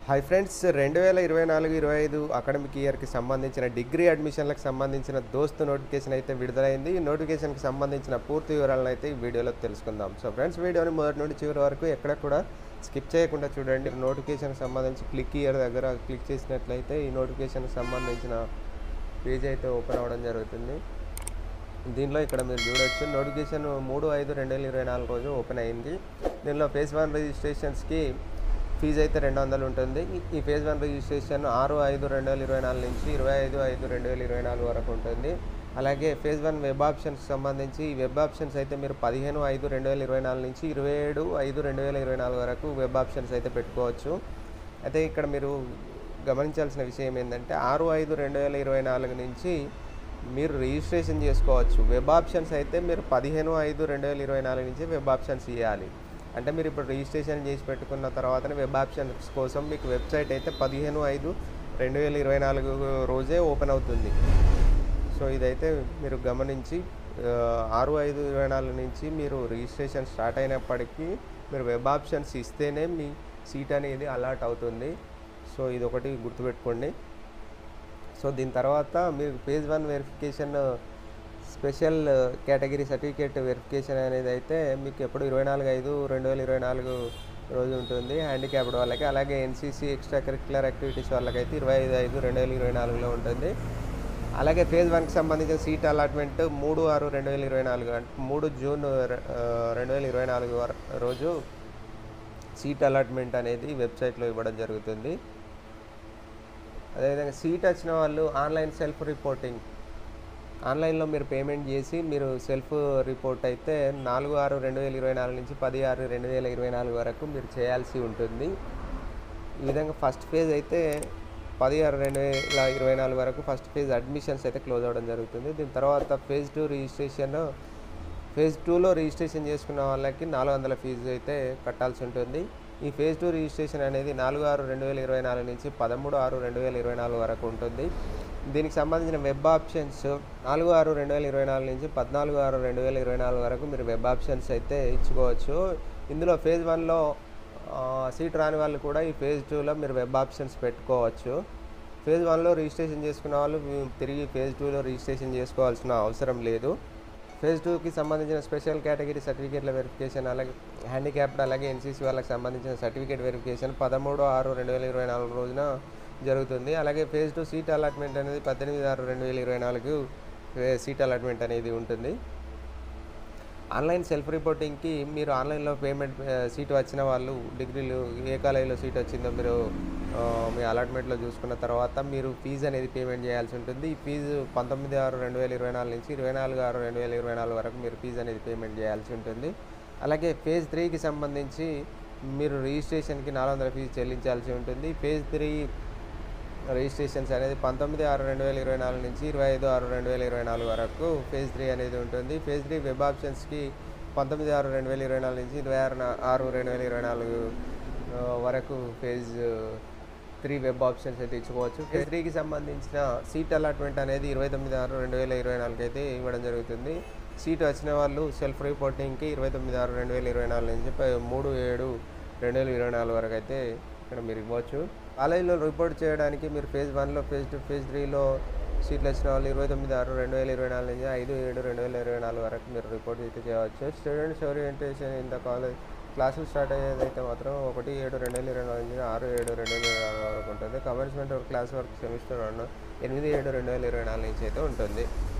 hi friends రెండు వేల ఇరవై నాలుగు ఇరవై ఐదు అకాడమిక్ ఇయర్కి సంబంధించిన డిగ్రీ అడ్మిషన్లకు సంబంధించిన దోస్తు నోటిఫికేషన్ అయితే విడుదలైంది ఈ నోటిఫికేషన్కి సంబంధించిన పూర్తి వివరాలను అయితే ఈ వీడియోలో తెలుసుకుందాం సో ఫ్రెండ్స్ వీడియోని మొదటి నుండి చివరి వరకు ఎక్కడ కూడా స్కిప్ చేయకుండా చూడండి నోటిఫికేషన్కి సంబంధించి క్లిక్ ఇయర్ దగ్గర క్లిక్ చేసినట్లయితే ఈ నోటిఫికేషన్కి సంబంధించిన పేజ్ అయితే ఓపెన్ అవ్వడం జరుగుతుంది దీనిలో ఇక్కడ మీరు చూడొచ్చు నోటిఫికేషన్ మూడు ఐదు రెండు వేల ఇరవై నాలుగు రోజు ఓపెన్ అయింది దీనిలో ఫేజ్ వన్ రిజిస్ట్రేషన్స్కి ఫీజు అయితే రెండు వందలు ఉంటుంది ఈ ఫేజ్ వన్ రిజిస్ట్రేషన్ ఆరు ఐదు రెండు వేల ఇరవై నాలుగు నుంచి ఇరవై ఐదు ఐదు రెండు వేల ఇరవై నాలుగు వరకు ఉంటుంది అలాగే ఫేజ్ వన్ వెబ్ ఆప్షన్స్ సంబంధించి ఈ వెబ్ ఆప్షన్స్ అయితే మీరు పదిహేను ఐదు రెండు వేల ఇరవై నాలుగు నుంచి ఇరవై ఏడు ఐదు రెండు వేల ఇరవై నాలుగు వరకు వెబ్ ఆప్షన్స్ అయితే పెట్టుకోవచ్చు అయితే ఇక్కడ మీరు గమనించాల్సిన విషయం ఏంటంటే ఆరు ఐదు రెండు వేల ఇరవై నాలుగు నుంచి మీరు రిజిస్ట్రేషన్ చేసుకోవచ్చు వెబ్ ఆప్షన్స్ అయితే మీరు పదిహేను ఐదు రెండు వేల ఇరవై నాలుగు నుంచి వెబ్ ఆప్షన్స్ ఇవ్వాలి అంటే మీరు ఇప్పుడు రిజిస్ట్రేషన్ చేసి పెట్టుకున్న తర్వాతనే వెబ్ ఆప్షన్స్ కోసం మీకు వెబ్సైట్ అయితే పదిహేను ఐదు రెండు వేల ఇరవై నాలుగు రోజే ఓపెన్ అవుతుంది సో ఇదైతే మీరు గమనించి ఆ, ఆరు ఐదు ఇరవై నాలుగు నుంచి మీరు రిజిస్ట్రేషన్ స్టార్ట్ అయినప్పటికీ మీరు వెబ్ ఆప్షన్స్ ఇస్తేనే మీ సీట్ అనేది అలాట్ అవుతుంది సో ఇది ఒకటి గుర్తుపెట్టుకోండి సో దీని తర్వాత మీరు phase one verification special category certificate verification అనేది అయితే మీకు ఎప్పుడు ఇరవై నాలుగు ఐదు రెండు వేల ఇరవై నాలుగు రోజు ఉంటుంది హ్యాండిక్యాప్డ్ వాళ్ళకి అలాగే ఎన్సీసీ ఎక్స్ట్రా కరిక్యులర్ యాక్టివిటీస్ వాళ్ళకైతే ఇరవై ఐదు ఐదు రెండు వేల ఇరవై నాలుగులో ఉంటుంది అలాగే ఫేజ్ వన్కి సంబంధించిన సీట్ అలాట్మెంట్ మూడు ఆరు రెండు వేల ఇరవై నాలుగు అంటే మూడు జూన్ ఆ, రెండు వేల ఇరవై నాలుగు వర- రోజు సీట్ అలాట్మెంట్ అనేది వెబ్సైట్లో ఇవ్వడం జరుగుతుంది అదేవిధంగా సీట్ వచ్చిన వాళ్ళు ఆన్లైన్ సెల్ఫ్ రిపోర్టింగ్ ఆన్లైన్లో మీరు పేమెంట్ చేసి మీరు సెల్ఫ్ రిపోర్ట్ అయితే నాలుగు ఆరు రెండు వేల ఇరవై నాలుగు నుంచి పది ఆరు రెండు వేల ఇరవై నాలుగు వరకు మీరు చేయాల్సి ఉంటుంది ఈ విధంగా ఫస్ట్ ఫేజ్ అయితే పది ఆరు రెండు వేల ఇరవై నాలుగు వరకు ఫస్ట్ ఫేజ్ అడ్మిషన్స్ అయితే క్లోజ్ అవ్వడం జరుగుతుంది దీని తర్వాత ఫేజ్ టూ రిజిస్ట్రేషన్ ఫేజ్ టూలో రిజిస్ట్రేషన్ చేసుకున్న వాళ్ళకి నాలుగు వందల ఫీజు అయితే కట్టాల్సి ఉంటుంది ఈ ఫేజ్ టూ రిజిస్ట్రేషన్ అనేది నాలుగు ఆరు రెండు వేల ఇరవై నాలుగు నుంచి పదమూడు ఆరు రెండు వేల ఇరవై నాలుగు వరకు ఉంటుంది దీనికి సంబంధించిన వెబ్ ఆప్షన్స్ నాలుగు ఆరు రెండు వేల ఇరవై నాలుగు నుంచి పద్నాలుగు ఆరు రెండు వేల ఇరవై నాలుగు వరకు మీరు వెబ్ ఆప్షన్స్ అయితే ఇచ్చుకోవచ్చు ఇందులో ఫేజ్ వన్లో సీట్ రాని వాళ్ళు కూడా ఈ ఫేజ్ టూలో మీరు వెబ్ ఆప్షన్స్ పెట్టుకోవచ్చు ఫేజ్ వన్లో రిజిస్ట్రేషన్ చేసుకున్న వాళ్ళు మీ- తిరిగి ఫేజ్ టూలో రిజిస్ట్రేషన్ చేసుకోవాల్సిన అవసరం లేదు ఫేజ్ టూకి సంబంధించిన స్పెషల్ కేటగిరీ సర్టిఫికేట్ల వెరిఫికేషన్ అలాగే హ్యాండిక్యాప్డ్ అలాగే ఎన్సీసీ వాళ్ళకి సంబంధించిన సర్టిఫికేట్ వెరిఫికేషన్ పదమూడు ఆరు రెండు వేల ఇరవై నాలుగు రోజున జరుగుతుంది అలాగే ఫేజ్ టూ సీట్ అలాట్మెంట్ అనేది పద్దెనిమిది ఆరు రెండు వేల ఇరవై నాలుగు ఫే- సీట్ అలాట్మెంట్ అనేది ఉంటుంది ఆన్లైన్ సెల్ఫ్ రిపోర్టింగ్కి మీరు ఆన్లైన్లో పేమెంట్ ఆ, సీట్ వచ్చిన వాళ్ళు డిగ్రీలు ఏ కాలేజీలో సీట్ వచ్చిందో మీరు ఆ, మీ అలాట్మెంట్లో చూసుకున్న తర్వాత మీరు ఫీజు అనేది పేమెంట్ చేయాల్సి ఉంటుంది ఈ ఫీజు పంతొమ్మిది ఆరు రెండు వేల ఇరవై నాలుగు నుంచి ఇరవై నాలుగు ఆరు రెండు వేల ఇరవై నాలుగు వరకు మీరు ఫీజు అనేది పేమెంట్ చేయాల్సి ఉంటుంది అలాగే ఫేజ్ త్రీకి సంబంధించి మీరు రిజిస్ట్రేషన్కి నాలుగు వందల ఫీజు చెల్లించాల్సి ఉంటుంది ఫేజ్ త్రీ రిజిస్ట్రేషన్స్ అనేది పంతొమ్మిది ఆరు రెండు వేల ఇరవై నాలుగు నుంచి ఇరవై ఐదు ఆరు రెండు వేల ఇరవై నాలుగు వరకు ఫేజ్ త్రీ అనేది ఉంటుంది ఫేజ్ త్రీ వెబ్ ఆప్షన్స్కి పంతొమ్మిది ఆరు రెండు వేల ఇరవై నాలుగు నుంచి ఇరవై ఆరు నా- ఆరు రెండు వేల ఇరవై నాలుగు ఆ, వరకు ఫేజ్ త్రీ వెబ్ ఆప్షన్స్ అయితే ఇచ్చుకోవచ్చు ఫేజ్ త్రీకి సంబంధించిన సీట్ అలాట్మెంట్ అనేది ఇరవై తొమ్మిది ఆరు రెండు వేల ఇరవై నాలుగు అయితే ఇవ్వడం జరుగుతుంది సీట్ వచ్చిన వాళ్ళు సెల్ఫ్ రిపోర్టింగ్కి ఇరవై తొమ్మిది ఆరు రెండు వేల ఇరవై నాలుగు నుంచి ప- మూడు ఏడు రెండు వేల ఇరవై నాలుగు వరకు అయితే ఇక్కడ మీరు ఇవ్వచ్చు కాలేజీలో రిపోర్ట్ చేయడానికి మీరు ఫేజ్ వన్లో ఫేజ్ టూ ఫేజ్ త్రీలో సీట్లు వచ్చిన వాళ్ళు ఇరవై తొమ్మిది ఆరు రెండు వేల ఇరవై నాలుగు నుంచి ఐదు ఏడు రెండు వేల ఇరవై నాలుగు వరకు మీరు రిపోర్ట్ అయితే చేయవచ్చు students orientation in the college క్లాసులు స్టార్ట్ అయ్యేదైతే మాత్రం ఒకటి ఏడు రెండు వేల ఇరవై నాలుగు నుంచి ఆరు ఏడు రెండు వేల ఇరవై నాలుగు వరకు ఉంటుంది commencement class work semester one ఎనిమిది ఏడు రెండు వేల ఇరవై నాలుగు నుంచి అయితే ఉంటుంది